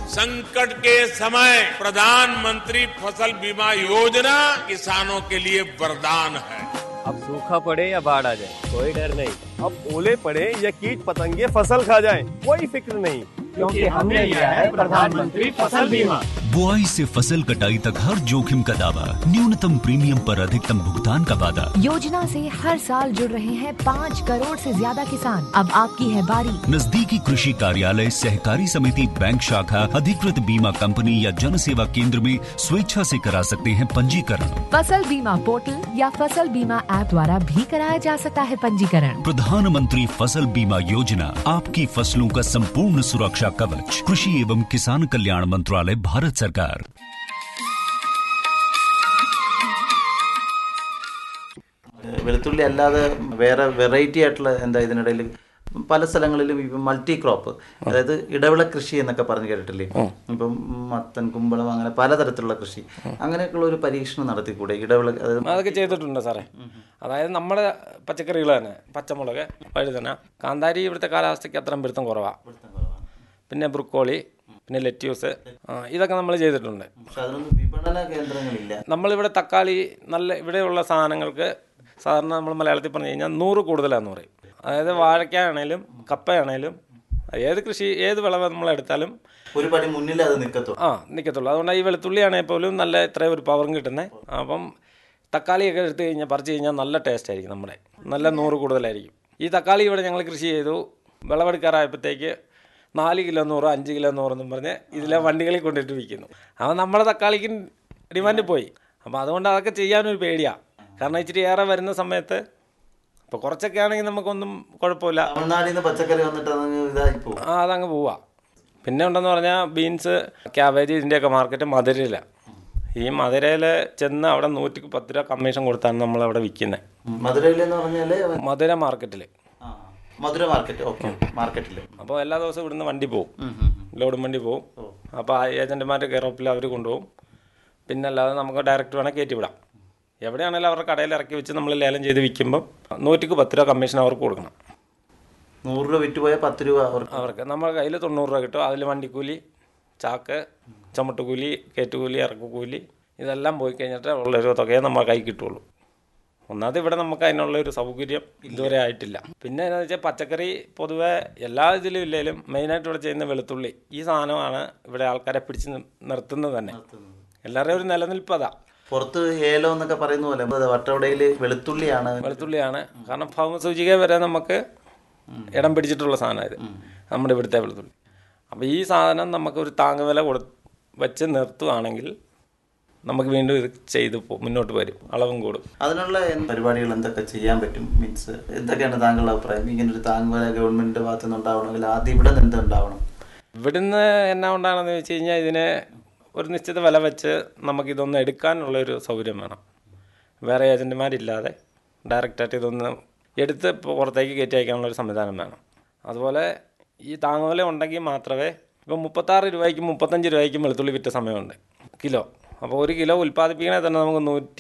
संकट के समय प्रधानमंत्री फसल बीमा योजना किसानों के लिए वरदान है अब सूखा पड़े या बाढ़ आ जाए कोई डर नहीं अब ओले पड़े या कीट पतंगे फसल खा जाए कोई फिक्र नहीं क्योंकि हमने लिया है प्रधानमंत्री फसल बीमा बुआई से फसल कटाई तक हर जोखिम का दावा न्यूनतम प्रीमियम पर अधिकतम भुगतान का वादा योजना से हर साल जुड़ रहे हैं पाँच करोड़ से ज्यादा किसान अब आपकी है बारी नजदीकी कृषि कार्यालय सहकारी समिति बैंक शाखा अधिकृत बीमा कंपनी या जन सेवा केंद्र में स्वेच्छा से करा सकते हैं पंजीकरण फसल बीमा पोर्टल या फसल बीमा ऐप द्वारा भी कराया जा सकता है पंजीकरण प्रधानमंत्री फसल बीमा योजना आपकी फसलों का संपूर्ण सुरक्षा कवच कृषि एवं किसान कल्याण मंत्रालय भारत सरकार വെളുത്തുള്ളി അല്ലാതെ വേറെ വെറൈറ്റി ആയിട്ടുള്ള എന്താ ഇതിനിടയിൽ പല സ്ഥലങ്ങളിലും ഇപ്പം മൾട്ടി ക്രോപ്പ് അതായത് ഇടവിള കൃഷി എന്നൊക്കെ പറഞ്ഞ് കേട്ടിട്ടില്ലേ ഇപ്പം മത്തൻ കുമ്പളം അങ്ങനെ പലതരത്തിലുള്ള കൃഷി അങ്ങനെയൊക്കെയുള്ള ഒരു പരീക്ഷണം നടത്തിക്കൂടെ ഇടവിള അതായത് അതൊക്കെ ചെയ്തിട്ടുണ്ട് സാറേ അതായത് നമ്മുടെ പച്ചക്കറികൾ തന്നെ പച്ചമുളക് വഴുതന കാന്താരി ഇവിടുത്തെ കാലാവസ്ഥയ്ക്ക് അത്രയും പിടുത്തം കുറവാണ് പിന്നെ ബ്രുക്കോളി പിന്നെ ലെറ്റ്യൂസ് ആ, ഇതൊക്കെ നമ്മൾ ചെയ്തിട്ടുണ്ട് പക്ഷെ അതിനൊന്നും വിപണന കേന്ദ്രങ്ങളില്ല നമ്മളിവിടെ തക്കാളി നല്ല ഇവിടെയുള്ള സാധനങ്ങൾക്ക് സാധാരണ നമ്മൾ മലയാളത്തിൽ പറഞ്ഞു കഴിഞ്ഞാൽ നൂറ് കൂടുതലാന്ന് പറയും അതായത് വാഴയ്ക്കാണേലും കപ്പയാണേലും ഏത് കൃഷി ഏത് വിളവ് നമ്മൾ എടുത്താലും ഒരു പടി മുന്നിൽ അത് നിൽക്കത്തുള്ളൂ ആ നിൽക്കത്തുള്ളൂ അതുകൊണ്ട് ഈ വെളുത്തുള്ളി ആണെങ്കിൽ പോലും നല്ല ഇത്രയും ഒരു പവറും കിട്ടുന്നത് അപ്പം തക്കാളിയൊക്കെ എടുത്തു കഴിഞ്ഞാൽ പറിച്ച് കഴിഞ്ഞാൽ നല്ല ടേസ്റ്റ് ആയിരിക്കും നമ്മുടെ നല്ല നൂറ് കൂടുതലായിരിക്കും ഈ തക്കാളി ഇവിടെ ഞങ്ങൾ കൃഷി ചെയ്തു വിളവെടുക്കാറായപ്പോഴത്തേക്ക് നാല് കിലോ നൂറ് അഞ്ച് കിലോ നൂറെന്നും പറഞ്ഞ് ഇതിലെ വണ്ടികളിൽ കൊണ്ടിട്ട് വിൽക്കുന്നു അപ്പോൾ നമ്മുടെ തക്കാളിക്ക് ഡിമാൻഡ് പോയി അപ്പോൾ അതുകൊണ്ട് അതൊക്കെ ചെയ്യാനൊരു പേടിയാണ് കാരണം ഇച്ചിരി ഏറെ വരുന്ന സമയത്ത് ഇപ്പോൾ കുറച്ചൊക്കെ ആണെങ്കിൽ നമുക്കൊന്നും കുഴപ്പമില്ല തമിഴ്നാട്ടിൽ നിന്ന് പച്ചക്കറി വന്നിട്ട് അതങ്ങ് ഇതായി പോകും ആ അതങ്ങ് പോവാ പിന്നെ ഉണ്ടെന്ന് പറഞ്ഞാൽ ബീൻസ് ക്യാബേജ് ഇതിൻ്റെയൊക്കെ മാർക്കറ്റ് മധുരയിലാണ് ഈ മധുരയിൽ ചെന്ന് അവിടെ നൂറ്റി പത്ത് രൂപ കമ്മീഷൻ കൊടുത്താണ് നമ്മൾ അവിടെ വിൽക്കുന്നത് മധുരയിലെന്ന് പറഞ്ഞാല് മധുര മാർക്കറ്റിൽ ആ, മധുര മാർക്കറ്റ് ഓക്കെ മാർക്കറ്റിൽ അപ്പോൾ എല്ലാ ദിവസവും ഇവിടുന്ന് വണ്ടി പോകും ലോഡും വണ്ടി പോകും അപ്പോൾ ആ ഏജൻറ്റുമാരുടെ കെയറോപ്പിൽ അവർ കൊണ്ടുപോകും പിന്നെ അല്ലാതെ നമുക്ക് ഡയറക്റ്റ് വേണേൽ കയറ്റി വിടാം എവിടെയാണെങ്കിലും അവരുടെ കടയിൽ ഇറക്കി വെച്ച് നമ്മൾ ലേലം ചെയ്ത് വിൽക്കുമ്പം നൂറ്റിക്ക് പത്ത് രൂപ കമ്മീഷൻ അവർക്ക് കൊടുക്കണം നൂറ് രൂപ വിറ്റുപോയാൽ പത്ത് രൂപ അവർക്ക് അവർക്ക് നമ്മുടെ കയ്യിൽ തൊണ്ണൂറ് രൂപ കിട്ടും അതിൽ വണ്ടിക്കൂലി ചാക്ക് ചുമട്ടുകൂലി കയറ്റുകൂലി ഇറക്കുകൂലി ഇതെല്ലാം പോയി കഴിഞ്ഞിട്ട് ഉള്ളൊരു തുകയെ നമ്മുടെ കൈ കിട്ടുള്ളൂ ഒന്നാമത് ഇവിടെ നമുക്ക് അതിനുള്ള ഒരു സൗകര്യം ഇതുവരെ ആയിട്ടില്ല പിന്നെ എന്താണെന്ന് വെച്ചാൽ പച്ചക്കറി പൊതുവെ എല്ലാ ഇതിലും ഇല്ലെങ്കിലും മെയിനായിട്ട് ഇവിടെ ചെയ്യുന്ന വെളുത്തുള്ളി ഈ സാധനമാണ് ഇവിടെ ആൾക്കാരെ പിടിച്ച് നി- നിർത്തുന്നത് തന്നെ എല്ലാവരുടെയും ഒരു നിലനിൽപ്പ് അതാ പുറത്ത് ഏലം എന്നൊക്കെ പറയുന്ന പോലെ വട്ടവടയിൽ വെളുത്തുള്ളിയാണ് വെളുത്തുള്ളിയാണ് കാരണം ഭൗമസൂചിക വരെ നമുക്ക് ഇടം പിടിച്ചിട്ടുള്ള സാധനം ഇത് നമ്മുടെ ഇവിടുത്തെ വെളുത്തുള്ളി അപ്പോൾ ഈ സാധനം നമുക്ക് ഒരു താങ്ങുവില കൊടു വെച്ച് നിർത്തുകയാണെങ്കിൽ നമുക്ക് വീണ്ടും ഇത് ചെയ്ത് പോ മുന്നോട്ട് വരും അളവും കൂടും അതിനുള്ള എന്ത് പരിപാടികൾ എന്തൊക്കെ ചെയ്യാൻ പറ്റും മീൻസ് എന്തൊക്കെയാണ് താങ്കളുടെ അഭിപ്രായം ഇങ്ങനെ ഒരു താങ്ങുവില ഗവൺമെന്റിന്റെ ഭാഗത്തു നിന്ന് ഉണ്ടാവണമെങ്കിൽ ആദ്യം ഇവിടെ നിന്ന് എന്ത് ഉണ്ടാവണം ഇവിടുന്ന് എന്നാ ഉണ്ടാകണമെന്ന് വെച്ച് കഴിഞ്ഞാൽ ഇതിന് ഒരു നിശ്ചിത വില വെച്ച് നമുക്കിതൊന്ന് എടുക്കാനുള്ളൊരു സൗകര്യം വേണം വേറെ ഏജൻറ്റുമാരില്ലാതെ ഡയറക്റ്റായിട്ട് ഇതൊന്ന് എടുത്ത് പുറത്തേക്ക് കയറ്റി അയക്കാനുള്ള ഒരു സംവിധാനം വേണം അതുപോലെ ഈ താങ്ങുവില ഉണ്ടെങ്കിൽ മാത്രമേ ഇപ്പം മുപ്പത്താറ് രൂപയ്ക്കും മുപ്പത്തഞ്ച് രൂപയ്ക്കും വെളുത്തുള്ളി വിറ്റ സമയമുണ്ട് കിലോ അപ്പോൾ ഒരു കിലോ ഉൽപ്പാദിപ്പിക്കണേ തന്നെ നമുക്ക് നൂറ്റി